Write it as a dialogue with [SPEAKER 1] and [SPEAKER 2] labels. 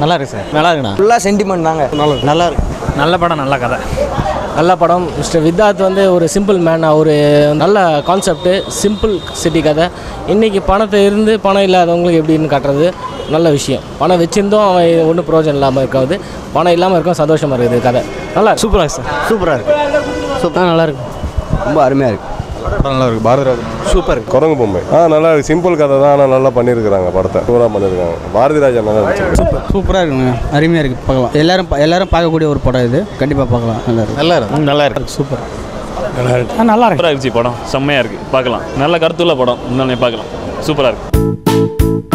[SPEAKER 1] நல்லா இருக்கு சார் நல்லா இருக்குண்ணா
[SPEAKER 2] ஃபுல்லாக சென்டிமெண்ட் தாங்க
[SPEAKER 1] நல்லா இருக்கு
[SPEAKER 3] நல்ல படம் நல்ல கதை
[SPEAKER 4] நல்ல படம் மிஸ்டர் வித்தார்த் வந்து ஒரு சிம்பிள் மேன் ஒரு நல்ல கான்செப்ட்டு சிம்பிள் சிட்டி கதை இன்றைக்கி பணத்தை இருந்து பணம் இல்லாதவங்களுக்கு எப்படின்னு காட்டுறது நல்ல விஷயம் பணம் வச்சிருந்தும் அவன் ஒன்றும் பிரயோஜனம் இல்லாமல் இருக்காது பணம் இல்லாமல் இருக்கும் சந்தோஷமாக இருக்குது கதை நல்லா சூப்பராக இருக்கு சார்
[SPEAKER 1] சூப்பராக இருக்கு
[SPEAKER 4] சூப்பராக நல்லா இருக்கு
[SPEAKER 2] ரொம்ப அருமையாக இருக்குது
[SPEAKER 5] படம் நல்லா இருக்கு பாரதிராஜன்
[SPEAKER 1] சூப்பர்
[SPEAKER 6] குரங்கு பொம்மை ஆ நல்லா இருக்கு சிம்பிள் கதை தான் ஆனால் நல்லா பண்ணியிருக்கிறாங்க படத்தை சூப்பராக பண்ணியிருக்காங்க பாரதி ராஜா நல்லா இருந்துச்சு
[SPEAKER 7] சூப்பராக இருக்குங்க அருமையாக இருக்குது பார்க்கலாம் எல்லாரும் பா- எல்லாரும் பார்க்கக்கூடிய ஒரு படம் இது கண்டிப்பாக பார்க்கலாம் நல்லா இருக்கு
[SPEAKER 1] நல்லா இருக்கு நல்லா இருக்கு சூப்பர்
[SPEAKER 3] நல்லா இருக்கு
[SPEAKER 8] சூப்பராக இருந்துச்சு படம் செம்மையாக இருக்குது பார்க்கலாம் நல்ல கருத்துள்ள படம் இன்னொன்று பார்க்கலாம் சூப்பராக இருக்குது